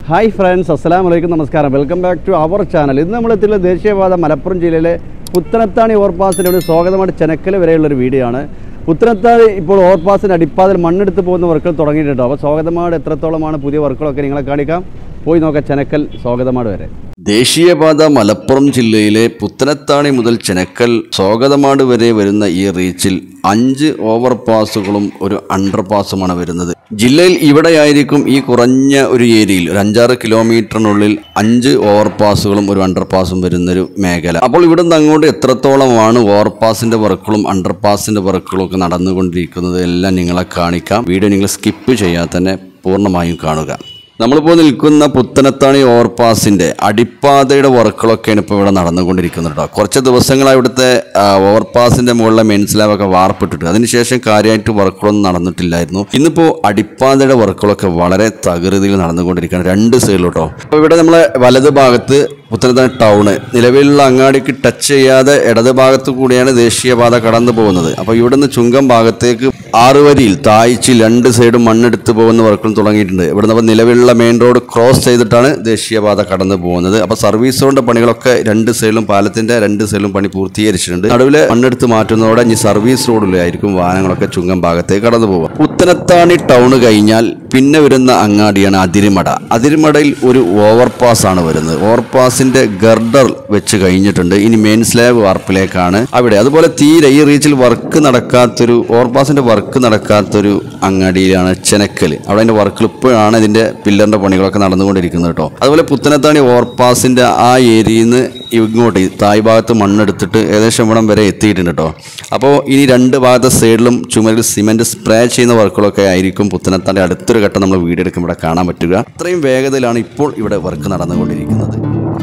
hi friends അസ്സലാം വലൈക്കും നമസ്കാരം welcome back to our channel ഇന്ന് നമ്മൾ എത്തിയുള്ള ദേശീയപാത മലപ്പുറം ജില്ലയിലെ പുത്തനത്താണി ഓവർപാസിൻ്റെ ഒരു സ്വാഗതമായിട്ട് ചെനക്കൽ വരെയുള്ളൊരു വീഡിയോ ആണ് പുത്തനത്താണി ഇപ്പോൾ ഓവർപാസിൻ്റെ അടിപ്പാതിൽ മണ്ണെടുത്ത് പോകുന്ന വർക്കുകൾ തുടങ്ങിയിട്ടുണ്ട് അപ്പോൾ സ്വാഗതമാട് എത്രത്തോളമാണ് പുതിയ വർക്കുകളൊക്കെ നിങ്ങളെ കാണിക്കാം പോയി നോക്കാം ചെനക്കൽ സ്വാഗതമാട് വരെ ദേശീയപാത മലപ്പുറം ജില്ലയിലെ പുത്തനത്താണി മുതൽ ചെനക്കൽ സ്വാഗതമാട് വരെ വരുന്ന ഈ റീച്ചിൽ അഞ്ച് ഓവർ പാസുകളും ഒരു അണ്ടർ പാസുമാണ് വരുന്നത് ജില്ലയിൽ ഇവിടെയായിരിക്കും ഈ കുറഞ്ഞ ഒരു ഏരിയയിൽ ഒരു അഞ്ചാറ് കിലോമീറ്ററിനുള്ളിൽ അഞ്ച് ഓവർ പാസുകളും ഒരു അണ്ടർ പാസും വരുന്നൊരു മേഖല അപ്പോൾ ഇവിടെ നിന്ന് അങ്ങോട്ട് എത്രത്തോളമാണ് ഓവർ പാസിന്റെ വർക്കുകളും അണ്ടർ പാസിന്റെ വർക്കുകളും ഒക്കെ നടന്നുകൊണ്ടിരിക്കുന്നത് എല്ലാം നിങ്ങളെ കാണിക്കാം വീഡിയോ നിങ്ങൾ സ്കിപ്പ് ചെയ്യാതെ തന്നെ പൂർണ്ണമായും കാണുക നമ്മളിപ്പോൾ നിൽക്കുന്ന പുത്തനത്താണി ഓവർപാസിന്റെ അടിപ്പാതയുടെ വർക്കുകളൊക്കെയാണ് ഇപ്പോൾ ഇവിടെ നടന്നുകൊണ്ടിരിക്കുന്നത് കേട്ടോ കുറച്ച് ദിവസങ്ങളായി ഇവിടുത്തെ ആ, ഓവർപാസിന്റെ മുകളിലെ മെയിൻ സ്ലാബൊക്കെ വാർപ്പിട്ടിട്ട് അതിനുശേഷം കാര്യമായിട്ട് വർക്കുകളൊന്നും നടന്നിട്ടില്ലായിരുന്നു ഇന്നിപ്പോൾ അടിപ്പാതയുടെ വർക്കുകളൊക്കെ വളരെ തകൃതിയിൽ നടന്നുകൊണ്ടിരിക്കുകയാണ് രണ്ട് സൈഡിലും കേട്ടോ അപ്പോൾ ഇവിടെ നമ്മളെ വലത് ഭാഗത്ത് പുത്തനത്താണി ടൗണ് നിലവിലുള്ള അങ്ങാടിക്ക് ടച്ച് ചെയ്യാതെ ഇടത് ഭാഗത്ത് കൂടിയാണ് ദേശീയപാത കടന്നു പോകുന്നത് അപ്പോൾ ഇവിടുന്ന് ചുങ്കം ഭാഗത്തേക്ക് ആറ് വരിയിൽ താഴ്ചയിൽ രണ്ട് സൈഡും മണ്ണെടുത്ത് പോകുന്ന വർക്കും തുടങ്ങിയിട്ടുണ്ട് ഇവിടുന്ന് അപ്പോൾ നിലവിലുള്ള മെയിൻ റോഡ് ക്രോസ് ചെയ്തിട്ടാണ് ദേശീയപാത കടന്നു പോകുന്നത് അപ്പോൾ സർവീസ് റോഡിന്റെ പണികളൊക്കെ രണ്ട് സൈഡിലും പാലത്തിന്റെ രണ്ട് സൈഡിലും പണി പൂർത്തീകരിച്ചിട്ടുണ്ട് നടുവിലെ മണ്ണെടുത്ത് മാറ്റുന്നതോടെ ഇനി സർവീസ് റോഡിലായിരിക്കും വാഹനങ്ങളൊക്കെ ചുങ്കം ഭാഗത്തേക്ക് കടന്നു പോകുക പുത്തനത്താണി ടൗൺ കഴിഞ്ഞാൽ പിന്നെ വരുന്ന അങ്ങാടിയാണ് അതിരിമട അതിരിമടയിൽ ഒരു ഓവർപാസ് ആണ് വരുന്നത് ഓവർപാസിന്റെ ഗർഡർ വെച്ച് കഴിഞ്ഞിട്ടുണ്ട് ഇനി മെയിൻ സ്ലാബ് വാർപ്പിലേക്കാണ് അവിടെ അതുപോലെ തീരെ ഈ റീച്ചിൽ വർക്ക് നടക്കാത്തൊരു ഓവർപാസിന്റെ വർക്ക് നടക്കാത്തൊരു അങ്ങാടിയിലാണ് ചെനക്കൽ അവിടെ അതിന്റെ വർക്കുകൾ ഇപ്പോഴാണ് ഇതിന്റെ പില്ലറിന്റെ പണികളൊക്കെ നടന്നുകൊണ്ടിരിക്കുന്നത് കേട്ടോ അതുപോലെ പുത്തനത്താണി ഓവർപാസിന്റെ ആ ഏരിയയിൽ നിന്ന് ഇങ്ങോട്ട് തായ് ഭാഗത്ത് മണ്ണെടുത്തിട്ട് ഏകദേശം ഇവിടം വരെ എത്തിയിട്ടുണ്ട് കേട്ടോ അപ്പോൾ ഇനി രണ്ട് ഭാഗത്തെ സൈഡിലും ചുമരിൽ സിമെന്റ് സ്പ്രേ ചെയ്യുന്ന വർക്കുകളൊക്കെ ആയിരിക്കും പുത്തനത്താൻ്റെ അടുത്തൊരു ഘട്ടം നമ്മൾ വീഡിയോ എടുക്കുമ്പോൾ ഇവിടെ കാണാൻ പറ്റുക അത്രയും വേഗതയിലാണ് ഇപ്പോൾ ഇവിടെ വർക്ക് നടന്നുകൊണ്ടിരിക്കുന്നത്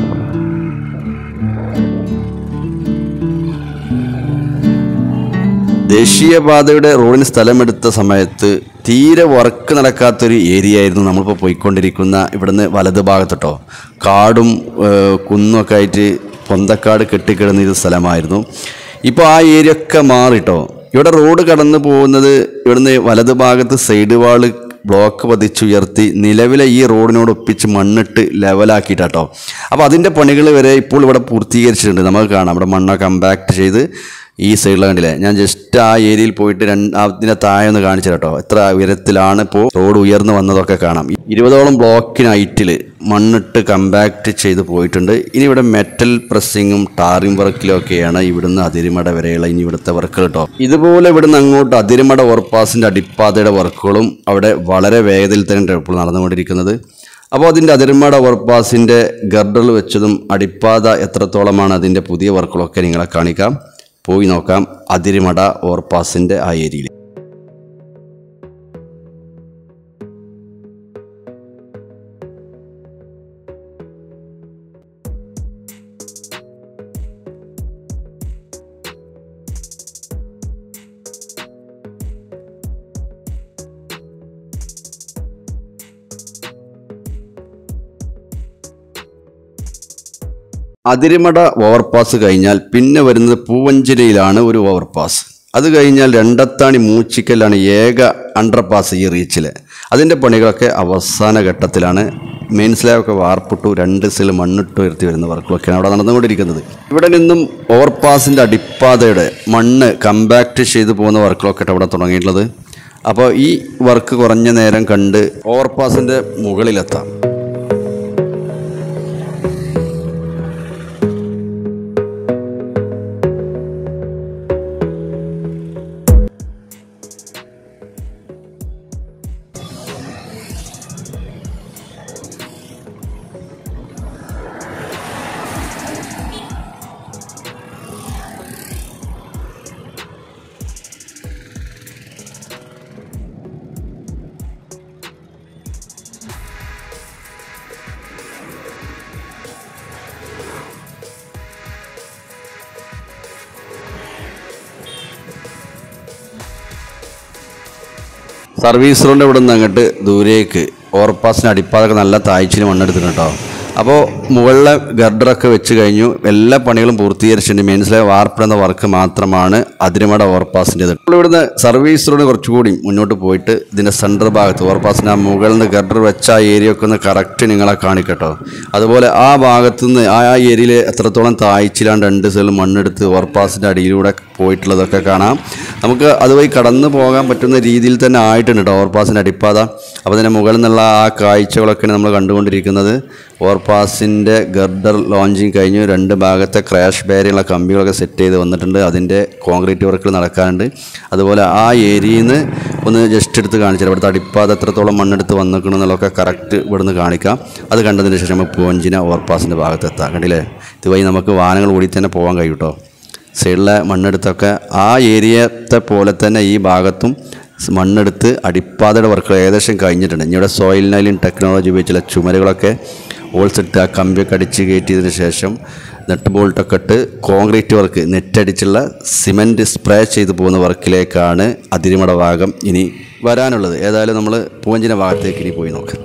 ദേശീയപാതയുടെ റോഡിന് സ്ഥലമെടുത്ത സമയത്ത് തീരെ വർക്ക് നടക്കാത്തൊരു ഏരിയ ആയിരുന്നു നമ്മളിപ്പോൾ പോയിക്കൊണ്ടിരിക്കുന്ന ഇവിടുന്ന് വലത് ഭാഗത്തോട്ടോ കാടും ഏഹ്, കുന്നും ഒക്കെ ആയിട്ട് പൊന്തക്കാട് കെട്ടിക്കിടന്ന ഒരു സ്ഥലമായിരുന്നു ഇപ്പോൾ ആ ഏരിയ ഒക്കെ മാറിട്ടോ ഇവിടെ റോഡ് കടന്നു പോകുന്നത് ഇവിടുന്ന് വലത് ഭാഗത്ത് സൈഡ് വാള് ബ്ലോക്ക് പതിച്ചുയർത്തി നിലവിലെ ഈ റോഡിനോട് ഒപ്പിച്ച് മണ്ണിട്ട് ലെവലാക്കിയിട്ടാട്ടോ അപ്പോൾ അതിൻ്റെ പണികൾ വരെ ഇപ്പോൾ ഇവിടെ പൂർത്തീകരിച്ചിട്ടുണ്ട് നമുക്ക് കാണാം ഇവിടെ മണ്ണൊക്കെ കമ്പാക്ട് ചെയ്ത് ഈ സൈഡിൽ കണ്ടില്ലേ ഞാൻ ജസ്റ്റ് ആ ഏരിയയിൽ പോയിട്ട് രണ്ട് അതിൻ്റെ താഴെ ഒന്ന് കാണിച്ചു കേട്ടോ എത്ര ഉയരത്തിലാണ് ഇപ്പോൾ റോഡ് ഉയർന്നു വന്നതൊക്കെ കാണാം ഇരുപതോളം ബ്ലോക്കിന് ഹൈറ്റിൽ മണ്ണിട്ട് കമ്പാക്ട് ചെയ്ത് പോയിട്ടുണ്ട് ഇനി ഇവിടെ മെറ്റൽ പ്രസ്സിങ്ങും ടാറിംഗ് വർക്കിലും ഒക്കെയാണ് ഇവിടുന്ന് അതിരിമട വരെയുള്ള ഇനി ഇവിടുത്തെ വർക്കുകൾ കേട്ടോ ഇതുപോലെ ഇവിടുന്ന് അങ്ങോട്ട് അതിരിമട ഓവർപാസിൻ്റെ അടിപ്പാതയുടെ വർക്കുകളും അവിടെ വളരെ വേഗതയിൽ തന്നെ ഇപ്പോൾ നടന്നുകൊണ്ടിരിക്കുന്നത് അപ്പോൾ അതിൻ്റെ അതിരമട ഓവർപാസിൻ്റെ ഗർഡറിൽ വെച്ചതും അടിപ്പാത എത്രത്തോളമാണ് അതിൻ്റെ പുതിയ വർക്കുകളൊക്കെ നിങ്ങളെ കാണിക്കാം പോയി നോക്കാം അതിരിമട ഓവർപാസിൻ്റെ ആ ഏരിയയിൽ അതിരിമട ഓവർപാസ് കഴിഞ്ഞാൽ പിന്നെ വരുന്നത് പൂവഞ്ചിരയിലാണ് ഒരു ഓവർപാസ് അത് കഴിഞ്ഞാൽ രണ്ടത്താണി മൂച്ചിക്കലാണ് ഏക അണ്ടർപാസ് ഈ റീച്ചിൽ അതിൻ്റെ പണികളൊക്കെ അവസാന ഘട്ടത്തിലാണ് മെയിൻ സ്ലാബൊക്കെ വാർപ്പിട്ടു രണ്ട് സൈഡിൽ മണ്ണിട്ട് ഉയർത്തി വരുന്ന വർക്കുകളൊക്കെയാണ് അവിടെ നടന്നുകൊണ്ടിരിക്കുന്നത് ഇവിടെ നിന്നും ഓവർപാസിൻ്റെ അടിപ്പാതയുടെ മണ്ണ് കമ്പാക്ട് ചെയ്ത് പോകുന്ന വർക്കുകളൊക്കെ അവിടെ തുടങ്ങിയിട്ടുള്ളത് അപ്പോൾ ഈ വർക്ക് കുറഞ്ഞ നേരം കണ്ട് ഓവർപാസിൻ്റെ മുകളിലെത്താം സർവീസ് റോഡ് ഇവിടെ നിന്ന് അങ്ങോട്ട് ദൂരേക്ക് ഓവർപാസിന് അടിപ്പാതൊക്കെ നല്ല താഴ്ചയിൽ മണ്ണെടുത്തിട്ടുണ്ട് കേട്ടോ അപ്പോൾ മുകളിലെ ഗർഡറൊക്കെ വെച്ച് കഴിഞ്ഞു എല്ലാ പണികളും പൂർത്തീകരിച്ചിട്ടുണ്ട് മെയിൻസിലെ വാർപ്പിടുന്ന വർക്ക് മാത്രമാണ് അതിരുമട ഓവർപാസിൻ്റെത് ഇപ്പോൾ ഇവിടുന്ന് സർവീസ് റോഡ് കുറച്ചുകൂടി മുന്നോട്ട് പോയിട്ട് ഇതിൻ്റെ സെൻറ്റർ ഭാഗത്ത് ഓവർപാസിൻ്റെ ആ മുകളിൽ നിന്ന് ഗർഡർ വെച്ച ആ ഏരിയ ഒക്കെ ഒന്ന് കറക്റ്റ് നിങ്ങളെ കാണിക്കട്ടോ അതുപോലെ ആ ഭാഗത്തു നിന്ന് ആ ആ ഏരിയയിൽ എത്രത്തോളം താഴ്ചയിലാണ് രണ്ട് സൈഡിലും മണ്ണെടുത്ത് ഓവർപാസിൻ്റെ അടിയിലൂടെ പോയിട്ടുള്ളതൊക്കെ കാണാം നമുക്ക് അതുവഴി കടന്നു പോകാൻ പറ്റുന്ന രീതിയിൽ തന്നെ ആയിട്ടുണ്ട് കേട്ടോ ഓവർപാസിൻ്റെ അടിപ്പാത അപ്പോൾ അതിൻ്റെ മുകളിൽ നിന്നുള്ള ആ കാഴ്ചകളൊക്കെയാണ് നമ്മൾ കണ്ടുകൊണ്ടിരിക്കുന്നത് ഓവർപാസിൻ്റെ ഗർഡർ ലോഞ്ചിങ് കഴിഞ്ഞു രണ്ട് ഭാഗത്തെ ക്രാഷ് ബാരിയുള്ള കമ്പികളൊക്കെ സെറ്റ് ചെയ്ത് വന്നിട്ടുണ്ട് അതിൻ്റെ കോൺക്രീറ്റ് വർക്കുകൾ നടക്കാനുണ്ട് അതുപോലെ ആ ഏരിയയിൽ നിന്ന് ഒന്ന് ജസ്റ്റ് എടുത്ത് കാണിച്ചാൽ ഇവിടുത്തെ അടിപ്പാത എത്രത്തോളം മണ്ണെടുത്ത് വന്നിക്കണം എന്നുള്ളതൊക്കെ കറക്റ്റ് ഇവിടുന്ന് കാണിക്കാം അത് കണ്ടതിന് ശേഷം നമുക്ക് പൂവഞ്ചിന ഓവർപാസിൻ്റെ ഭാഗത്ത് എത്താം കണ്ടില്ലേ ഇതുവഴി നമുക്ക് വാഹനങ്ങൾ ഓടി തന്നെ പോകാൻ കഴിയും കേട്ടോ സൈഡിലെ മണ്ണെടുത്തൊക്കെ ആ ഏരിയത്തെ പോലെ തന്നെ ഈ ഭാഗത്തും സ് മണ്ണെടുത്ത് അടിപ്പാതയുടെ വർക്കുകൾ ഏകദേശം കഴിഞ്ഞിട്ടുണ്ട് ഇനി ഇവിടെ സോയിൽ നൈലിൻ ടെക്നോളജി ഉപയോഗിച്ചുള്ള ചുമരുകളൊക്കെ ഓൾസിട്ട് ആ കമ്പിയൊക്കെ അടിച്ച് കയറ്റിയതിന് ശേഷം നെട്ട് ബോൾട്ടൊക്കെ ഇട്ട് കോൺക്രീറ്റ് വർക്ക് നെറ്റടിച്ചുള്ള സിമൻറ്റ് സ്പ്രേ ചെയ്ത് പോകുന്ന വർക്കിലേക്കാണ് അതിരിമട ഭാഗം ഇനി വരാനുള്ളത് ഏതായാലും നമ്മൾ പൂവഞ്ചിന ഭാഗത്തേക്ക് ഇനി പോയി നോക്കാം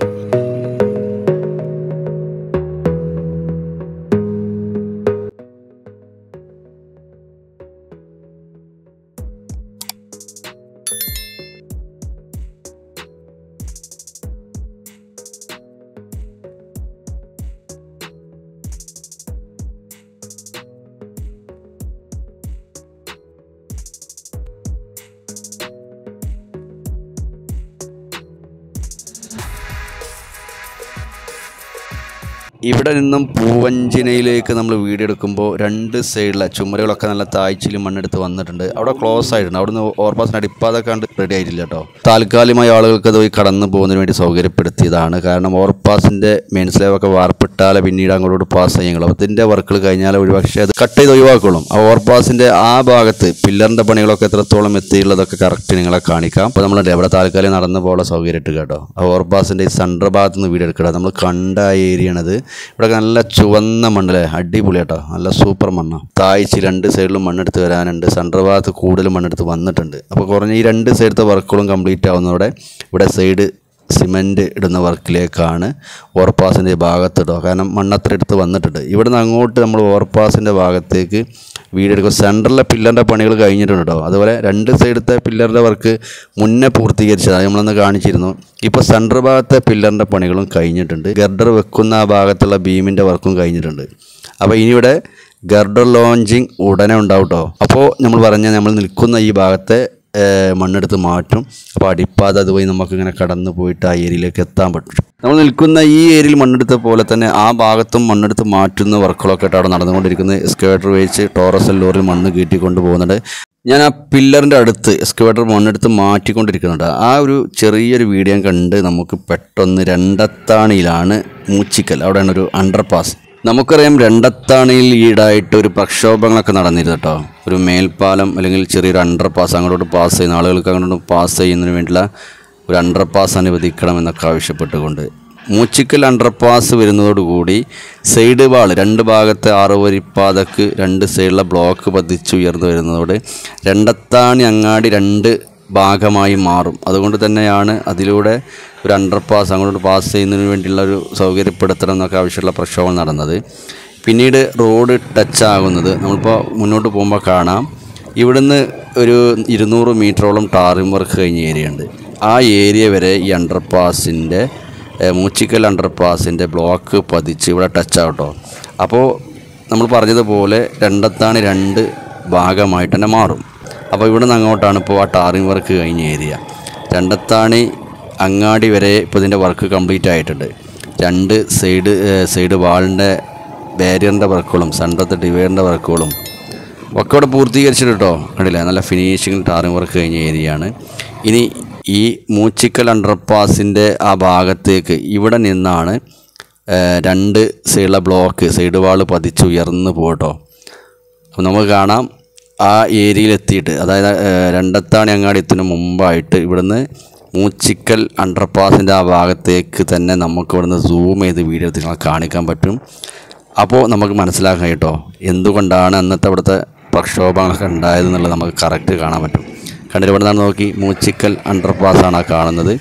ഇവിടെ നിന്നും പൂവഞ്ചിനയിലേക്ക് നമ്മൾ വീഡിയോ എടുക്കുമ്പോൾ രണ്ട് സൈഡിലെ ചുമരുകളൊക്കെ നല്ല താഴ്ചയിൽ മണ്ണെടുത്ത് വന്നിട്ടുണ്ട് അവിടെ ക്ലോസ് ആയിട്ടുണ്ട് അവിടുന്ന് ഓവർപാസിന് അടിപ്പാതെ കണ്ട് റെഡി ആയിട്ടില്ല കേട്ടോ താൽക്കാലികമായി ആളുകൾക്ക് അത് പോയി കടന്നു പോകുന്നതിന് വേണ്ടി സൗകര്യപ്പെടുത്തിയതാണ് കാരണം ഓവർപാസിൻ്റെ മെയിൻ സ്ലേവൊക്കെ വാർപ്പിട്ടാലെ പിന്നീട് അങ്ങോട്ട് പാസ് ചെയ്യുള്ളൂ അപ്പോൾ ഇതിൻ്റെ വർക്കുകൾ കഴിഞ്ഞാൽ ഒരുപക്ഷെ അത് കട്ട് ചെയ്ത് ഒഴിവാക്കുള്ളൂ ആ ഓവർപാസിൻ്റെ ആ ഭാഗത്ത് പില്ലറിൻ്റെ പണികളൊക്കെ എത്രത്തോളം എത്തിയുള്ളതൊക്കെ കറക്റ്റ് നിങ്ങളെ കാണിക്കാം അപ്പോൾ നമ്മൾ ഇവിടെ താൽക്കാലികം നടന്നു പോകാനുള്ള സൗകര്യം ഇട്ട് കേട്ടോ ആ ഓവർപാസിൻ്റെ ഈ സെൻറ്റർ ഭാഗത്ത് നിന്ന് വീഡിയോ എടുക്കണം നമ്മൾ കണ്ട ആ ഏരിയ ആണത് ഇവിടെ നല്ല ചുവന്ന മണ്ണല്ലേ അടിപൊളി കേട്ടോ നല്ല സൂപ്പർ മണ്ണാണ് താഴ്ച രണ്ട് സൈഡിലും മണ്ണെടുത്ത് വരാനുണ്ട് സെൻറ്റർ ഭാഗത്ത് കൂടുതൽ മണ്ണെടുത്ത് വന്നിട്ടുണ്ട് അപ്പോൾ കുറഞ്ഞ ഈ രണ്ട് സൈഡത്തെ വർക്കുകളും കംപ്ലീറ്റ് ആവുന്നതോടെ ഇവിടെ സൈഡ് സിമൻറ്റ് ഇടുന്ന വർക്കിലേക്കാണ് ഓവർപാസിൻ്റെ ഭാഗത്ത് ഇടുക കാരണം മണ്ണത്ര എടുത്ത് വന്നിട്ടുണ്ട് ഇവിടുന്ന് അങ്ങോട്ട് നമ്മൾ ഓവർപാസിൻ്റെ ഭാഗത്തേക്ക് വീടെടുക്കും സെൻറ്ററിലെ പില്ലറിൻ്റെ പണികൾ കഴിഞ്ഞിട്ടുണ്ട് കേട്ടോ അതുപോലെ രണ്ട് സൈഡത്തെ പില്ലറിൻ്റെ വർക്ക് മുന്നേ പൂർത്തീകരിച്ചതാണ് നമ്മളന്ന് കാണിച്ചിരുന്നു ഇപ്പോൾ സെൻറ്റർ ഭാഗത്തെ പില്ലറിൻ്റെ പണികളും കഴിഞ്ഞിട്ടുണ്ട് ഗർഡർ വെക്കുന്ന ആ ഭാഗത്തുള്ള ബീമിൻ്റെ വർക്കും കഴിഞ്ഞിട്ടുണ്ട് അപ്പോൾ ഇനിയിവിടെ ഗർഡർ ലോഞ്ചിങ് ഉടനെ ഉണ്ടാവും കേട്ടോ അപ്പോൾ നമ്മൾ പറഞ്ഞ നമ്മൾ നിൽക്കുന്ന ഈ ഭാഗത്തെ ഏഹ് മണ്ണെടുത്ത് മാറ്റും അപ്പോൾ അടിപ്പാത അതുവഴി നമുക്കിങ്ങനെ കടന്നു പോയിട്ട് ആ ഏരിയയിലേക്ക് എത്താൻ പറ്റും നമ്മൾ നിൽക്കുന്ന ഈ ഏരിയയിൽ മണ്ണെടുത്ത പോലെ തന്നെ ആ ഭാഗത്തും മണ്ണെടുത്ത് മാറ്റുന്ന വർക്കുകളൊക്കെ ആയിട്ട് അവിടെ നടന്നുകൊണ്ടിരിക്കുന്നത് എക്സ്കവേറ്റർ വെച്ച് ടോറസ് ലോറിൽ മണ്ണ് കയറ്റിക്കൊണ്ട് പോകുന്നുണ്ട് ഞാൻ ആ പില്ലറിൻ്റെ അടുത്ത് എക്സ്കവേറ്റർ മണ്ണെടുത്ത് മാറ്റിക്കൊണ്ടിരിക്കുന്നുണ്ട് ആ ഒരു ചെറിയൊരു വീഡിയോ കണ്ട് നമുക്ക് പെട്ടെന്ന് രണ്ടത്താണിയിലാണ് മൂച്ചിക്കൽ അവിടെയാണ് ഒരു അണ്ടർപാസ് നമുക്കറിയാം രണ്ടത്താണിയിൽ ഈടായിട്ട് ഒരു പ്രക്ഷോഭങ്ങളൊക്കെ നടന്നിരുന്നു കേട്ടോ ഒരു മേൽപ്പാലം അല്ലെങ്കിൽ ചെറിയൊരു അണ്ടർ പാസ് അങ്ങോട്ട് പാസ് ചെയ്യുന്ന ആളുകൾക്ക് അങ്ങോട്ട് പാസ് ചെയ്യുന്നതിന് വേണ്ടിയുള്ള ഒരു അണ്ടർ പാസ് അനുവദിക്കണം എന്നൊക്കെ ആവശ്യപ്പെട്ടുകൊണ്ട് മൂച്ചിക്കൽ അണ്ടർ പാസ് വരുന്നതോടുകൂടി സൈഡ് വാൾ രണ്ട് ഭാഗത്തെ ആറുവരിപ്പാതക്ക് രണ്ട് സൈഡിലെ ബ്ലോക്ക് പതിച്ച് ഉയർന്നു വരുന്നതോടെ രണ്ടത്താണി അങ്ങാടി രണ്ട് ഭാഗമായി മാറും അതുകൊണ്ട് തന്നെയാണ് അതിലൂടെ ഒരു അണ്ടർ പാസ് അങ്ങോട്ട് പാസ് ചെയ്യുന്നതിന് വേണ്ടിയുള്ള ഒരു സൗകര്യപ്പെടുത്തണം എന്നൊക്കെ ആവശ്യമുള്ള പ്രക്ഷോഭം നടന്നത് പിന്നീട് റോഡ് ടച്ച് ആകുന്നത് നമ്മളിപ്പോൾ മുന്നോട്ട് പോകുമ്പോൾ കാണാം ഇവിടുന്ന് ഒരു ഇരുന്നൂറ് മീറ്ററോളം ടാറിംഗ് വർക്ക് കഴിഞ്ഞ ഏരിയ ഉണ്ട് ആ ഏരിയ വരെ ഈ അണ്ടർ പാസിൻ്റെ മൂച്ചിക്കൽ അണ്ടർ പാസിൻ്റെ ബ്ലോക്ക് പതിച്ച് ഇവിടെ ടച്ച് ആവട്ടോ അപ്പോൾ നമ്മൾ പറഞ്ഞതുപോലെ രണ്ടത്താണ് രണ്ട് ഭാഗമായിട്ട് തന്നെ മാറും അപ്പോൾ ഇവിടെ നിന്ന് അങ്ങോട്ടാണ് ഇപ്പോൾ ആ ടാറിംഗ് വർക്ക് കഴിഞ്ഞ ഏരിയ രണ്ടത്താണി അങ്ങാടി വരെ ഇപ്പോൾ ഇതിൻ്റെ വർക്ക് കംപ്ലീറ്റ് ആയിട്ടുണ്ട് രണ്ട് സൈഡ് സൈഡ് വാളിൻ്റെ ബാരിയറിൻ്റെ വർക്കുകളും സെൻറ്ററത്തെ ഡിവൈഡറിൻ്റെ വർക്കുകളും ഒക്കെ ഇവിടെ പൂർത്തീകരിച്ചിട്ട് കേട്ടോ കണ്ടില്ലേ നല്ല ഫിനിഷിങ് ടാറിംഗ് വർക്ക് കഴിഞ്ഞ ഏരിയയാണ് ഇനി ഈ മൂച്ചിക്കൽ അണ്ടർപാസിൻ്റെ ആ ഭാഗത്തേക്ക് ഇവിടെ നിന്നാണ് ഏഹ്, രണ്ട് സൈഡിലെ ബ്ലോക്ക് സൈഡ് വാൾ പതിച്ച് ഉയർന്ന് പോകട്ടോ അപ്പോൾ നമുക്ക് കാണാം ആ ഏരിയയിലെത്തിയിട്ട് അതായത് ഏഹ്, രണ്ടത്താണി അങ്ങാടി എത്തുന്നതിന് മുമ്പായിട്ട് ഇവിടുന്ന് മൂച്ചിക്കൽ അണ്ടർപാസിൻ്റെ ആ ഭാഗത്തേക്ക് തന്നെ നമുക്ക് ഇവിടുന്ന് സൂം ചെയ്ത് വീഡിയോ എടുത്ത് നിങ്ങളെ കാണിക്കാൻ പറ്റും അപ്പോൾ നമുക്ക് മനസ്സിലാക്കാം കേട്ടോ എന്തുകൊണ്ടാണ് അന്നത്തെ അവിടുത്തെ പ്രക്ഷോഭങ്ങളൊക്കെ ഉണ്ടായതെന്നുള്ളത് നമുക്ക് കറക്റ്റ് കാണാൻ പറ്റും കണ്ടിട്ട് ഇവിടെ നിന്ന് നോക്കി മൂച്ചിക്കൽ അണ്ടർപാസാണ് ആ കാണുന്നത്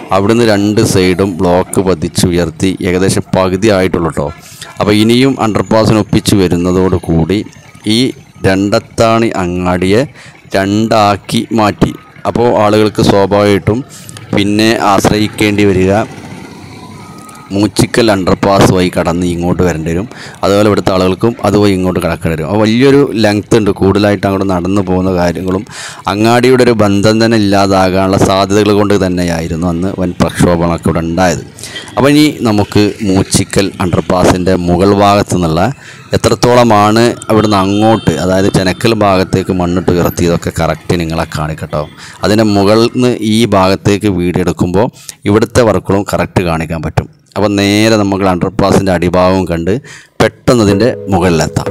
അവിടുന്ന് രണ്ട് സൈഡും ബ്ലോക്ക് പതിച്ച് ഉയർത്തി ഏകദേശം പകുതി ആയിട്ടുള്ളൂ കേട്ടോ അപ്പോൾ ഇനിയും അണ്ടർപാസിന് ഒപ്പിച്ച് വരുന്നതോടുകൂടി ഈ രണ്ടത്താണി അങ്ങാടിയെ രണ്ടാക്കി മാറ്റി അപ്പോൾ ആളുകൾക്ക് സ്വാഭാവികമായിട്ടും പിന്നെ ആശ്രയിക്കേണ്ടി വരിക മൂച്ചിക്കൽ അണ്ടർപാസ് വഴി കടന്ന് ഇങ്ങോട്ട് വരേണ്ടി വരും അതുപോലെ ഇവിടുത്തെ ആളുകൾക്കും അതുവഴി ഇങ്ങോട്ട് കടക്കേണ്ടി വരും അപ്പോൾ വലിയൊരു ലെങ്ത് ഉണ്ട് കൂടുതലായിട്ട് അങ്ങോട്ട് നടന്നു പോകുന്ന കാര്യങ്ങളും അങ്ങാടിയുടെ ഒരു ബന്ധം തന്നെ ഇല്ലാതാകാനുള്ള സാധ്യതകൾ കൊണ്ട് തന്നെയായിരുന്നു അന്ന് വൻ പ്രക്ഷോഭങ്ങളൊക്കെ ഇവിടെ ഉണ്ടായത് അപ്പോൾ ഇനി നമുക്ക് മൂച്ചിക്കൽ അണ്ടർപാസിൻ്റെ മുകൾ ഭാഗത്തു നിന്നുള്ള എത്രത്തോളമാണ് അവിടുന്ന് അങ്ങോട്ട് അതായത് ചെനക്കൽ ഭാഗത്തേക്ക് മണ്ണിട്ട് ഉയർത്തിയതൊക്കെ കറക്റ്റ് നിങ്ങളെ കാണിക്കട്ടോ അതിൻ്റെ മുകളിൽ നിന്ന് ഈ ഭാഗത്തേക്ക് വീഡിയോ എടുക്കുമ്പോൾ ഇവിടുത്തെ വർക്കുകളും കറക്റ്റ് കാണിക്കാൻ പറ്റും അപ്പോൾ നേരെ നമുക്ക് അണ്ടർപാസിൻ്റെ അടിഭാഗവും കണ്ട് പെട്ടെന്ന് ഇതിൻ്റെ മുകളിലെത്താം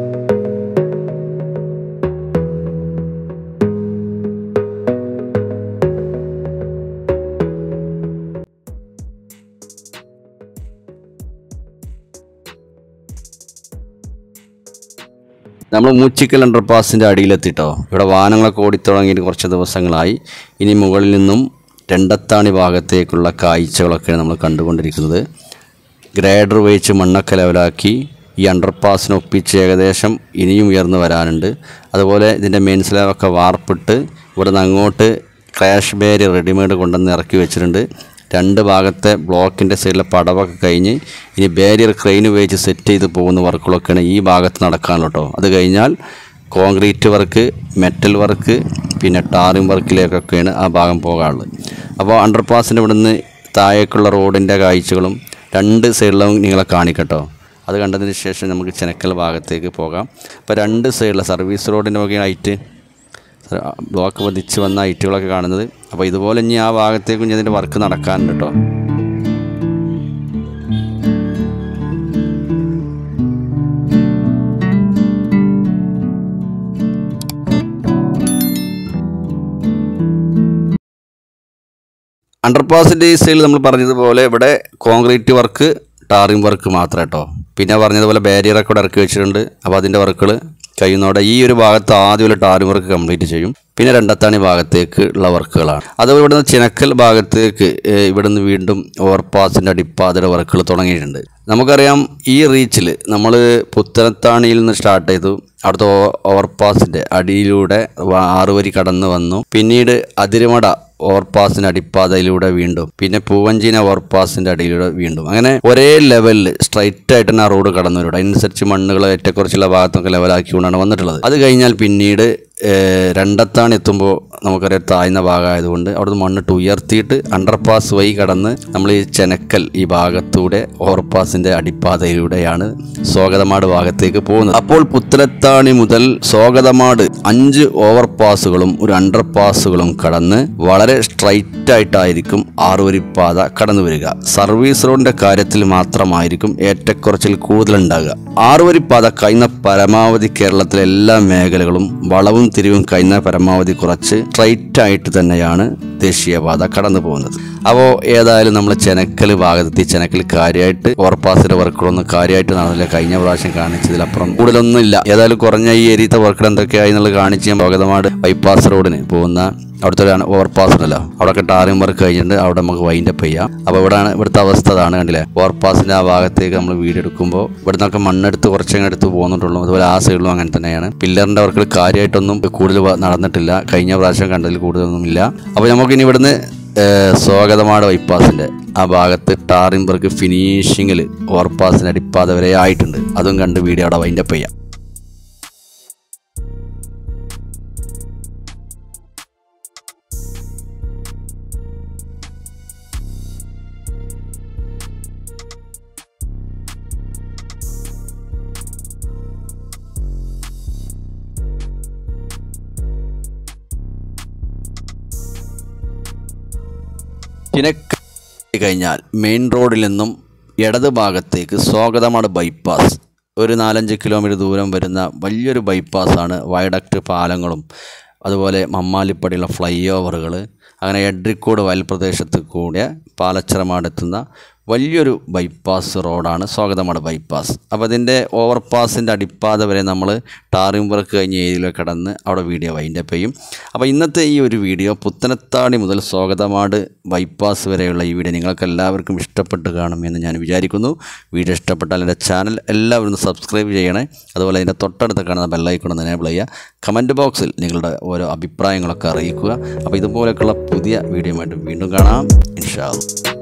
നമ്മൾ മൂച്ചിക്കൽ അണ്ടർപാസിൻ്റെ അടിയിലെത്തിട്ടോ ഇവിടെ വാഹനങ്ങളൊക്കെ ഓടിത്തുടങ്ങിയിട്ട് കുറച്ച് ദിവസങ്ങളായി ഇനി മുകളിൽ നിന്നും രണ്ടത്താണി ഭാഗത്തേക്കുള്ള കാഴ്ചകളൊക്കെയാണ് നമ്മൾ കണ്ടുകൊണ്ടിരിക്കുന്നത് ഗ്രേഡർ ഉപയോഗിച്ച് മണ്ണൊക്കെ ലെവലാക്കി ഈ അണ്ടർപാസിന് ഒപ്പിച്ച് ഏകദേശം ഇനിയും ഉയർന്നു വരാനുണ്ട് അതുപോലെ ഇതിൻ്റെ മെയിൻ സ്ലാബൊക്കെ വാർപ്പിട്ട് ഇവിടെ നിന്ന് അങ്ങോട്ട് ക്രാഷ് ബാരി റെഡിമെയ്ഡ് കൊണ്ടുവന്ന് ഇറക്കി വെച്ചിട്ടുണ്ട് രണ്ട് ഭാഗത്തെ ബ്ലോക്കിൻ്റെ സൈഡിലെ പടവൊക്കെ കഴിഞ്ഞ് ഇനി ബാരിയർ ക്രെയിൻ ഉപയോഗിച്ച് സെറ്റ് ചെയ്ത് പോകുന്ന വർക്കുകളൊക്കെയാണ് ഈ ഭാഗത്ത് നടക്കാനുള്ളൂ കേട്ടോ അത് കഴിഞ്ഞാൽ കോൺക്രീറ്റ് വർക്ക് മെറ്റൽ വർക്ക് പിന്നെ ടാറിംഗ് വർക്കിലേക്കൊക്കെയാണ് ആ ഭാഗം പോകാനുള്ളത് അപ്പോൾ അണ്ടർപാസിൻ്റെ ഇവിടുന്ന് താഴേക്കുള്ള റോഡിൻ്റെ കാഴ്ചകളും രണ്ട് സൈഡിലും നിങ്ങളെ കാണിക്കട്ടോ അത് കണ്ടതിന് ശേഷം നമുക്ക് ചെനക്കൽ ഭാഗത്തേക്ക് പോകാം അപ്പോൾ രണ്ട് സൈഡിലെ സർവീസ് റോഡിൻ്റെ വകയാണ് ഹൈറ്റ് ബ്ലോക്ക് പതിച്ച് വന്ന ഹൈറ്റുകളൊക്കെ കാണുന്നത് അപ്പോൾ ഇതുപോലെ ഇനി ആ ഭാഗത്തേക്കും ഇനി അതിൻ്റെ വർക്ക് നടക്കാനുണ്ട് കേട്ടോ അണ്ടർപാസിൻ്റെ ഈ സൈഡിൽ നമ്മൾ പറഞ്ഞതുപോലെ ഇവിടെ കോൺക്രീറ്റ് വർക്ക് ടാറിംഗ് വർക്ക് മാത്രം കേട്ടോ പിന്നെ പറഞ്ഞതുപോലെ ബാരിയറൊക്കെ ഇവിടെ ഇറക്കി വെച്ചിട്ടുണ്ട് അപ്പോൾ അതിൻ്റെ വർക്കുകൾ കഴിയുന്നതോടെ ഈ ഒരു ഭാഗത്ത് ആദ്യം ഒരു ടാറിംഗ് വർക്ക് കംപ്ലീറ്റ് ചെയ്യും പിന്നെ രണ്ടത്താണി ഭാഗത്തേക്ക് ഉള്ള വർക്കുകളാണ് അതുപോലെ ഇവിടുന്ന് ചിനക്കൽ ഭാഗത്തേക്ക് ഏഹ്, ഇവിടുന്ന് വീണ്ടും ഓവർപാസിൻ്റെ അടിപ്പാതയുടെ വർക്കുകൾ തുടങ്ങിയിട്ടുണ്ട് നമുക്കറിയാം ഈ റീച്ചിൽ നമ്മൾ പുത്തനത്താണിയിൽ നിന്ന് സ്റ്റാർട്ട് ചെയ്തു അവിടുത്തെ ഓ- ഓവർപാസിൻ്റെ അടിയിലൂടെ വ- ആറുവരി കടന്നു വന്നു പിന്നീട് അതിരുമട ഓവർപാസിൻ്റെ അടിപ്പാതയിലൂടെ വീണ്ടും പിന്നെ പൂവഞ്ചിന ഓവർപാസിൻ്റെ അടിയിലൂടെ വീണ്ടും അങ്ങനെ ഒരേ ലെവലിൽ സ്ട്രൈറ്റ് ആയിട്ട് തന്നെ ആ റോഡ് കടന്നു വരും അതിനനുസരിച്ച് മണ്ണുകൾ ഏറ്റക്കുറച്ചുള്ള ഭാഗത്തൊക്കെ ലെവലാക്കിക്കൊണ്ടാണ് വന്നിട്ടുള്ളത് അത് കഴിഞ്ഞാൽ പിന്നീട് ഏഹ്, രണ്ടത്താണ് എത്തുമ്പോൾ നമുക്കറിയാം താഴ്ന്ന ഭാഗമായതുകൊണ്ട് അവിടുന്ന് മണ്ണിട്ട് ഉയർത്തിയിട്ട് അണ്ടർപാസ് വഴി കടന്ന് നമ്മൾ ഈ ചെനക്കൽ ഈ ഭാഗത്തൂടെ ഓവർപാസിൻ്റെ അടിപ്പാതയിലൂടെയാണ് സ്വാഗതമാട് ഭാഗത്തേക്ക് പോകുന്നത് അപ്പോൾ പുത്തലത്താണി മുതൽ സ്വാഗതമാട് അഞ്ച് ഓവർപാസുകളും ഒരു അണ്ടർപാസുകളും കടന്ന് വളരെ സ്ട്രൈറ്റ് ആയിട്ടായിരിക്കും ആറുവരിപ്പാത കടന്നു വരിക സർവീസ് റോഡിന്റെ കാര്യത്തിൽ മാത്രമായിരിക്കും ഏറ്റക്കുറച്ചിൽ കൂടുതലുണ്ടാകുക ആറുവരിപ്പാത കഴിഞ്ഞ പരമാവധി കേരളത്തിലെ എല്ലാ മേഖലകളും വളവും തിരിവും കഴിഞ്ഞ പരമാവധി കുറച്ച് സ്ട്രൈറ്റ് ആയിട്ട് തന്നെയാണ് ദേശീയപാത കടന്നു പോകുന്നത് അപ്പോൾ ഏതായാലും നമ്മൾ ചെനക്കൽ ഭാഗത്തെത്തി ചെനക്കൽ കാര്യമായിട്ട് ഓവർപാസിന്റെ വർക്കുകളൊന്നും കാര്യമായിട്ട് നടന്നില്ല കഴിഞ്ഞ പ്രാവശ്യം കാണിച്ചതിലപ്പുറം കൂടുതലൊന്നും ഇല്ല ഏതായാലും കുറഞ്ഞ ഈ ഏരിയത്തെ വർക്കുകൾ എന്തൊക്കെയായി എന്നുള്ളത് കാണിച്ച് ഞാൻ ഭഗതമാട് ബൈപ്പാസ് റോഡിന് പോകുന്ന അവിടുത്തെ ഒരു ഓവർപാസ് ഉണ്ടല്ലോ അവിടെയൊക്കെ ടാറിംഗ് വർക്ക് കഴിഞ്ഞിട്ടുണ്ട് അവിടെ നമുക്ക് വൈൻഡപ്പ് ചെയ്യാം അപ്പോൾ ഇവിടെയാണ് ഇവിടുത്തെ അവസ്ഥ അതാണ് കണ്ടില്ലേ ഓവർപാസിൻ്റെ ആ ഭാഗത്തേക്ക് നമ്മൾ വീട് എടുക്കുമ്പോൾ ഇവിടുന്നൊക്കെ മണ്ണെടുത്ത് കുറച്ചങ്ങ് എടുത്ത് പോകുന്നുണ്ടുള്ളൂ അതുപോലെ ആ സൈഡിലും അങ്ങനെ തന്നെയാണ് പില്ലറിൻ്റെ വർക്കുകൾ കാര്യമായിട്ടൊന്നും കൂടുതൽ വ- നടന്നിട്ടില്ല കഴിഞ്ഞ പ്രാവശ്യം കണ്ടതിൽ കൂടുതലൊന്നും ഇല്ല അപ്പോൾ നമുക്കിനി ഇവിടുന്ന് ഏഹ്, സ്വാഗതമാട് ബൈപ്പാസിൻ്റെ ആ ഭാഗത്ത് ടാറിംഗ് വർക്ക് ഫിനിഷിങ്ങിൽ ഓവർപാസിൻ്റെ അടിപ്പാത വരെ ആയിട്ടുണ്ട് അതും കണ്ട് വീഡിയോ അവിടെ വൈൻഡപ്പ് ചെയ്യാം ചിനക്ക കഴിഞ്ഞാൽ മെയിൻ റോഡിൽ നിന്നും ഇടത് ഭാഗത്തേക്ക് സ്വാഗതമാണ് ബൈപ്പാസ് ഒരു നാലഞ്ച് കിലോമീറ്റർ ദൂരം വരുന്ന വലിയൊരു ബൈപ്പാസാണ് വയഡക്റ്റ് പാലങ്ങളും അതുപോലെ മമ്മാലിപ്പടിയുള്ള ഫ്ലൈ ഓവറുകൾ അങ്ങനെ എഡ്രിക്കോട് വയൽ പ്രദേശത്ത് കൂടെ പാലച്ചിറമാടെത്തുന്ന വലിയൊരു ബൈപ്പാസ് റോഡാണ് സ്വാഗതമാണ് ബൈപ്പാസ് അപ്പോൾ അതിൻ്റെ ഓവർപാസിൻ്റെ അടിപ്പാത വരെ നമ്മൾ ടാറിംഗ് വർക്ക് കഴിഞ്ഞ ഏരിയയിലൊക്കെ കടന്ന് അവിടെ വീഡിയോ വൈൻഡപ്പ് ചെയ്യും അപ്പോൾ ഇന്നത്തെ ഈ ഒരു വീഡിയോ പുത്തനത്താണി മുതൽ സ്വാഗതമാട് ബൈപ്പാസ് വരെയുള്ള ഈ വീഡിയോ നിങ്ങൾക്ക് എല്ലാവർക്കും ഇഷ്ടപ്പെട്ട് കാണും എന്ന് ഞാൻ വിചാരിക്കുന്നു വീഡിയോ ഇഷ്ടപ്പെട്ടാൽ എൻ്റെ ചാനൽ എല്ലാവരും ഒന്ന് സബ്സ്ക്രൈബ് ചെയ്യണേ അതുപോലെ അതിൻ്റെ തൊട്ടടുത്ത് കാണുന്ന ബെല്ലൈക്കൺ ഒന്ന് എനേബിൾ ചെയ്യുക കമൻറ്റ് ബോക്സിൽ നിങ്ങളുടെ ഓരോ അഭിപ്രായങ്ങളൊക്കെ അറിയിക്കുക അപ്പോൾ ഇതുപോലെയൊക്കെയുള്ള പുതിയ വീഡിയോയുമായിട്ട് വീണ്ടും കാണാം ഇൻഷാ അല്ലാ